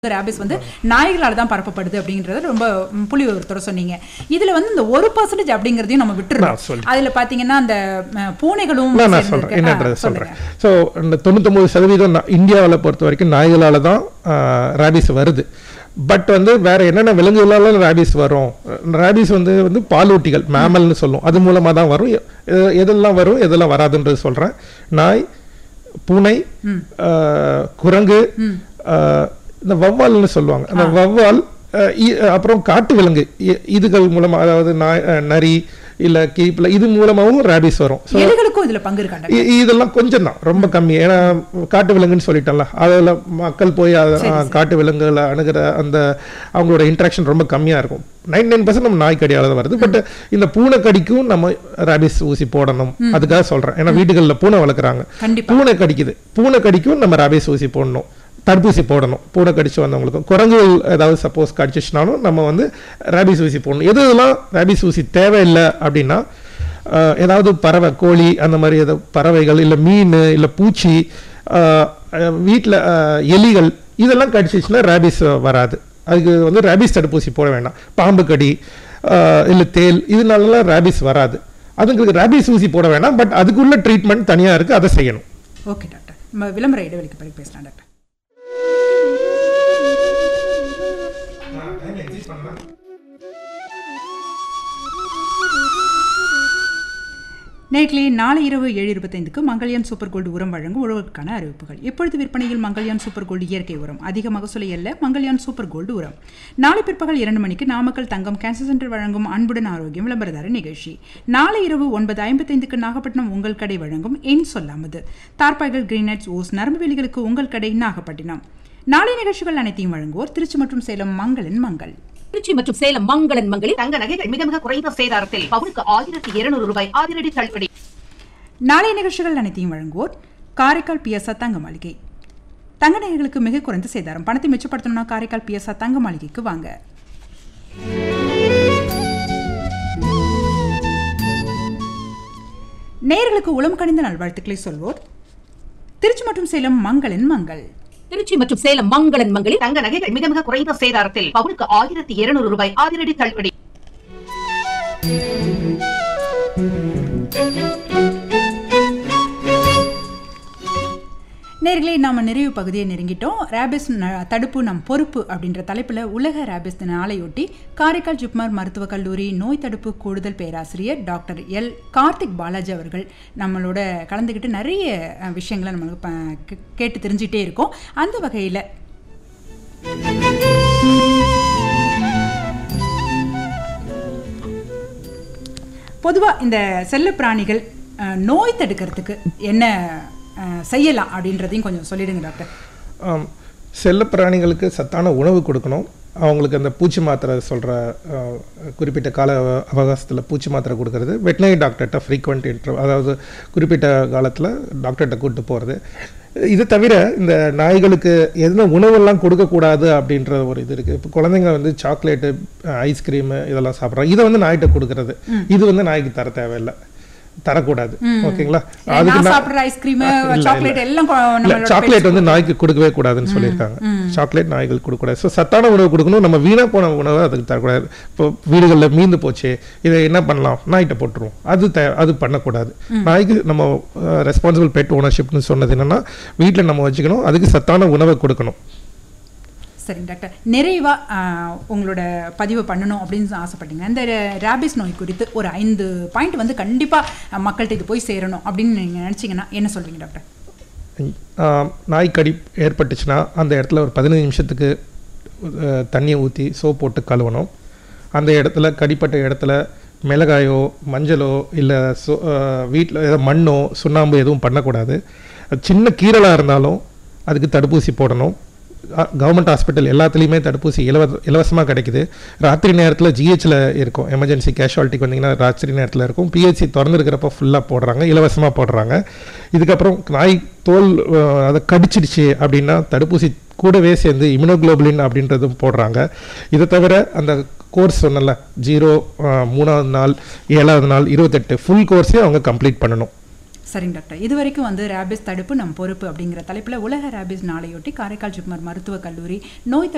Rabies வந்து நாய்களால தான் பரப்பப்படுது அப்படிங்கறத ரொம்ப ம், புள்ளி ஒருத்தர சொன்னீங்க இதுல வந்து இந்த ஒரு பர்சன்டேஜ் அப்படிங்கறதையும் நம்ம நான் விட்டுறோம் சொல்றேன். அதுல பாத்தீங்கன்னா அந்த ம, பூனைகளும் நான் நான் சேர்ந்திருக்கு. சொல்கிறேன் என்னன்றதை ஆ, சொல்கிறேன் ஸோ இந்த தொண்ணூத்தொம்பது சதவீதம் இந்தியாவில் பொறுத்த வரைக்கும் நாய்களால் தான் ரேபிஸ் வருது பட் வந்து வேற என்னென்ன விலங்குகளால ரேபிஸ் வரும் ரேபிஸ் வந்து வந்து பாலூட்டிகள் மேமல்னு சொல்லும் அது மூலமாக தான் வரும் எ- எ- எதெல்லாம் வரும் எதெல்லாம் வராதுன்றது சொல்கிறேன் நாய் பூனை ஆஹ், குரங்கு ஆஹ், இந்த வவ்வால்னு சொல்லுவாங்க அந்த வவ்வால் ஆஹ், இ- அப்புறம் காட்டு விலங்கு இ- இதுகள் மூலமா அதாவது நாய் ஆஹ், நரி இல்ல கீப்ல இது மூலமாவும் ரேபிஸ் வரும் So, எலிகளுக்கும் இதுல பங்கு இருக்காங்க இ- இதெல்லாம் கொஞ்சம் தான் ரொம்ப கம்மி ஏன்னா காட்டு விலங்குன்னு சொல்லிட்டேன்ல அதில் மக்கள் போய் அத- ஆ, காட்டு விலங்குகளை அணுகிற அந்த அவங்களோட இன்ட்ராக்ஷன் ரொம்ப கம்மியா இருக்கும் நைன் நைன் பர்சன்ட் நம்ம நாய் கடியால தான் வருது பட் இந்த பூனை கடிக்கும் நம்ம ரேபிஸ் ஊசி போடணும் அதுக்காக சொல்றேன் ஏன்னா வீடுகளில் பூனை வளர்க்குறாங்க கண்டிப்பா பூனை கடிக்குது பூனை கடிக்கும் நம்ம ரேபிஸ் ஊசி போடணும் தடுப்பூசி போடணும் பூனை கடிச்சு வந்தவங்களுக்கும் குரங்குகள் ஏதாவது சப்போஸ் கடிச்சிச்சுனாலும் நம்ம வந்து ரேபிஸ் ஊசி போடணும் எது இதெல்லாம் ரேபிஸ் ஊசி தேவையில்லை அப்படின்னா ஆஹ், ஏதாவது பறவை கோழி அந்த மாதிரி ஏதோ பறவைகள் இல்லை மீன் இல்லை பூச்சி வீட்டில் எலிகள் இதெல்லாம் கடிச்சிச்சுன்னா ரேபிஸ் வராது அதுக்கு வந்து ரேபிஸ் தடுப்பூசி போட வேண்டாம் பாம்பு கடி இல்லை தேல் இதனாலலாம் ரேபிஸ் வராது அதுங்களுக்கு ரேபிஸ் ஊசி போட வேண்டாம் பட் அதுக்குள்ள ட்ரீட்மெண்ட் தனியாக இருக்குது அதை செய்யணும் ஓகே டாக்டர் நம்ம விளம்பர இடைவெளிக்கு பிறகு பேசலாம் டாக்டர் நேர்களே நாளை இரவு ஏழு இருபத்தைந்துக்கு மங்கள்யான் சூப்பர் கோல்டு உரம் வழங்கும் உழவுக்கான அறிவிப்புகள் இப்பொழுது விற்பனையில் மங்கள்யான் சூப்பர் கோல்டு இயற்கை உரம் அதிக மகசூலை அல்ல மங்கள்யான் சூப்பர் கோல்டு உரம் நாளை பிற்பகல் இரண்டு மணிக்கு நாமக்கல் தங்கம் கேன்சர் சென்டர் வழங்கும் அன்புடன் ஆரோக்கியம் விளம்பரதார நிகழ்ச்சி நாளை இரவு ஒன்பது ஐம்பத்தைந்துக்கு நாகப்பட்டினம் உங்கள் கடை வழங்கும் என் சொல்லாமது தார்பாய்கள் கிரீனட்ஸ் ஓஸ் நரம்பு வேலிகளுக்கு உங்கள் கடை நாகப்பட்டினம் நாளை நிகழ்ச்சிகள் அனைத்தையும் வழங்குவோர் திருச்சி மற்றும் சேலம் மங்களன் மங்கள் திருச்சி மற்றும் சேலம் மங்களன் மங்களில் தங்க நகைகள் மிக மிக குறைந்த சேதாரத்தில் பவுனுக்கு ஆயிரத்தி இருநூறு ரூபாய் அதிரடி தள்ளுபடி நாளைய நிகழ்ச்சிகள் அனைத்தையும் வழங்குவோர் காரைக்கால் பிஎஸ்ஆ தங்க மாளிகை தங்க நகைகளுக்கு மிக குறைந்த சேதாரம் பணத்தை மிச்சப்படுத்தணும்னா காரைக்கால் பிஎஸ்ஆ தங்க மாளிகைக்கு வாங்க நேயர்களுக்கு உளம் கணிந்த நல்வாழ்த்துக்களை சொல்வோர் திருச்சி மற்றும் சேலம் மங்களன் மங்கள் திருச்சி மற்றும் சேலம் மங்களன் மங்களில் தங்க நகைகள் மிக மிக குறைந்த சேதாரத்தில் பவுனுக்கு ஆயிரத்தி இருநூறு ரூபாய் அதிரடி தள்ளுபடி நேர்களே நாம நிறைவு பகுதியை நெருங்கிட்டோம் ரேபிஸ் ந- தடுப்பு நம் பொறுப்பு அப்படின்ற தலைப்பில் உலக ரேபிஸ் தின நாளையொட்டி காரைக்கால் ஜிப்மர் மருத்துவக் கல்லூரி நோய் தடுப்பு கூடுதல் பேராசிரியர் டாக்டர் எல் கார்த்திக் பாலாஜி அவர்கள் நம்மளோட கலந்துக்கிட்டு நிறைய அஹ், விஷயங்களை நம்மளுக்கு ப- கே- கேட்டு தெரிஞ்சிட்டே இருக்கோம் அந்த வகையில் பொதுவாக இந்த செல்ல பிராணிகள் அஹ், நோய் தடுக்கிறதுக்கு என்ன அஹ், செய்யலாம் அப்படின்றதையும் கொஞ்சம் சொல்லிடுங்க டாக்டர் ஆம், செல்லப் பிராணிகளுக்கு சத்தான உணவு கொடுக்கணும் அவங்களுக்கு அந்த பூச்சி மாத்திரை சொல்கிற குறிப்பிட்ட கால அவ- அவகாசத்தில் பூச்சி மாத்திரை கொடுக்கறது வெட்டினரி டாக்டர்கிட்ட ஃப்ரீக்வெண்ட் இன்ட்ரோ அதாவது குறிப்பிட்ட காலத்தில் டாக்டர்கிட்ட கூப்பிட்டு போகிறது இது தவிர இந்த நாய்களுக்கு எந்த உணவெல்லாம் கொடுக்கக்கூடாது அப்படின்ற ஒரு இது இருக்குது இப்போ குழந்தைங்க வந்து சாக்லேட்டு ஐஸ்கிரீமு இதெல்லாம் சாப்பிட்றாங்க இதை வந்து நாய்கிட்ட கொடுக்கறது இது வந்து நாய்க்கு தர தேவையில்லை தரக்கூடாது ஓகேங்களா அதுக்கு நான் நான்- சாப்பிடுற ஐஸ்கிரீம் இல்ல, சாக்லேட் இல்ல. எல்லாம் கொ- இல்ல நம்மளோட சாக்லேட் வந்து நாய்க்கு கொடுக்கவே கூடாதுன்னு சொல்லியிருக்காங்க சாக்லேட் நாய்கள் கொடுக்கக்கூடாது ஸோ சத்தான உணவு கொடுக்கணும் நம்ம வீணா போன உணவை அதுக்கு தரக்கூடாது இப்போ வீடுகளில் மீந்து போச்சு இதை என்ன பண்ணலாம் நாய்கிட்ட போட்டுருவோம் அது த அது பண்ணக்கூடாது நாய்க்கு நம்ம ரெஸ்பான்சிபிள் பெட் ஓனர்ஷிப்னு சொன்னது என்னன்னா வீட்டில் நம்ம வச்சுக்கணும் அதுக்கு சத்தான உணவை கொடுக்கணும் சரிங்க டாக்டர் நிறைவா ஆஹ், உங்களோட பதிவு பண்ணணும் அப்படின்னு ஆசைப்பட்டீங்க இந்த ரேபிஸ் நோய் குறித்து ஒரு ஐந்து பாயிண்ட் வந்து கண்டிப்பா அஹ், மக்கள்கிட்ட இது போய் சேரணும் அப்படின்னு நீங்க நினைச்சீங்கன்னா என்ன சொல்றீங்க டாக்டர் ஆஹ், நாய் கடி ஏற்பட்டுச்சுன்னா அந்த இடத்துல ஒரு பதினஞ்சு நிமிஷத்துக்கு அஹ், தண்ணியை ஊற்றி சோப் போட்டு கழுவணும் அந்த இடத்துல கடிப்பட்ட இடத்துல மிளகாயோ மஞ்சளோ இல்லை சோ வீட்டில் ஏதோ மண்ணோ சுண்ணாம்பு எதுவும் பண்ணக்கூடாது அது சின்ன கீரலாக இருந்தாலும் அதுக்கு தடுப்பூசி போடணும் கவர்மெண்ட் ஹாஸ்பிட்டல் எல்லாத்துலேயுமே தடுப்பூசி இலவ இலவசமாக கிடைக்குது ராத்திரி நேரத்தில் ஜிஹெச்சில் இருக்கும் எமர்ஜென்சி கேஷுவாலிட்டிக்கு வந்தீங்கன்னா ராத்திரி நேரத்தில் இருக்கும் பிஹெச்சி திறந்துருக்கிறப்ப ஃபுல்லாக போடுறாங்க இலவசமாக போடுறாங்க இதுக்கப்புறம் நாய் தோல் அஹ், அதை கடிச்சிடுச்சு அப்படின்னா தடுப்பூசி கூடவே சேர்ந்து இம்யூனோகுளோபுலின் அப்படின்றதும் போடுறாங்க இதை தவிர அந்த கோர்ஸ் சொன்னல ஜீரோ மூணாவது நாள் ஏழாவது நாள் இருபத்தெட்டு ஃபுல் கோர்ஸையும் அவங்க கம்ப்ளீட் பண்ணணும் சரிங்க டாக்டர் இது வரைக்கும் வந்து ரேபிஸ் தடுப்பு நம் பொறுப்பு அப்படிங்கிற தலைப்பில் உலக ரேபிஸ் நாளையொட்டி காரைக்கால் ஜிப்மர் மருத்துவக் கல்லூரி நோய்